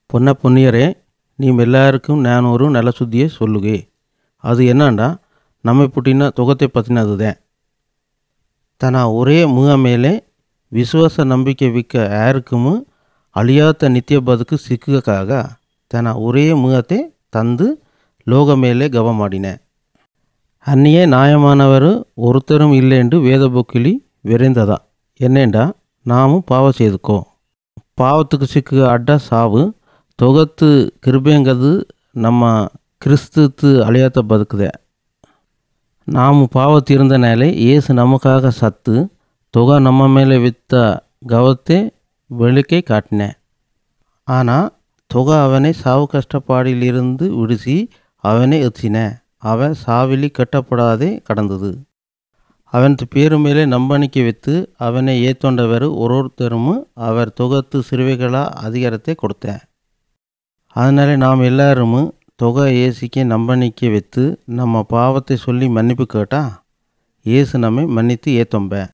பொன்ன பொன்னியரே நீம் ಎಲ್ಲರಿக்கும் ನಾನು ஒரு நல்ல ಸುದ್ದಿயை சொல்லுಗೆ அது என்னண்டா நம்மை புட்டின ತೊಗತೆ ಪತ್ತಿನದುದೆ ತನ್ನ ஒரே ಮುಗ ಮೇಲೆ ವಿಶ್ವಾಸ ನಂಬಿಕೆ ವಿಕ್ಕ ಯಾರಕ್ಕೂ ಅಳಿಯಾತ ನಿತ್ಯ ಬದುಕು ಸಿಕ್ಕಕ್ಕಾಗ ತನ್ನ ஒரே முகத்தை தந்து லோக மேலே கவ ಮಾಡಿನೆ அந்நியே நியாயமானவர் ஒருத்தரும் இல்லைண்டு வேத புக்கிலி விரைந்ததா என்னேண்டா நாமும் பாவம் செய்துக்கோ பாவத்துக்கு சிக்கு அಡ್ಡ ಸಾವು ತೊಗತ್ತು கிருபைங்கிறது நம்ம கிறிஸ்துத்து அழியாத ಬದುಕಿದೆ ನಾವು ಪಾವ ತೀರ್ந்தனாலே இயேசு நமக்காக சத்து தொகை நம்ம மேலே வித்த கவத்தை வெளிக்கை காட்டினேன் ஆனால் தொகை அவனை சாவு கஷ்டப்பாடிலிருந்து விடுசி அவனை எத்தின அவன் சாவிலி கட்டப்படாதே கடந்தது அவன் பேரு மேலே நம்பணிக்கை வைத்து அவனை ஏத்தொண்டவர் ஒருத்தரும் அவர் தொகத்து சிறுவைகளா அதிகாரத்தை கொடுத்தேன் அதனால நாம் எல்லாரும் தொகை ஏசிக்க நம்பணிக்கை வைத்து நம்ம பாவத்தை சொல்லி மன்னிப்பு கேட்டா இயேசு நம்மை மன்னித்து ஏத்தொம்ப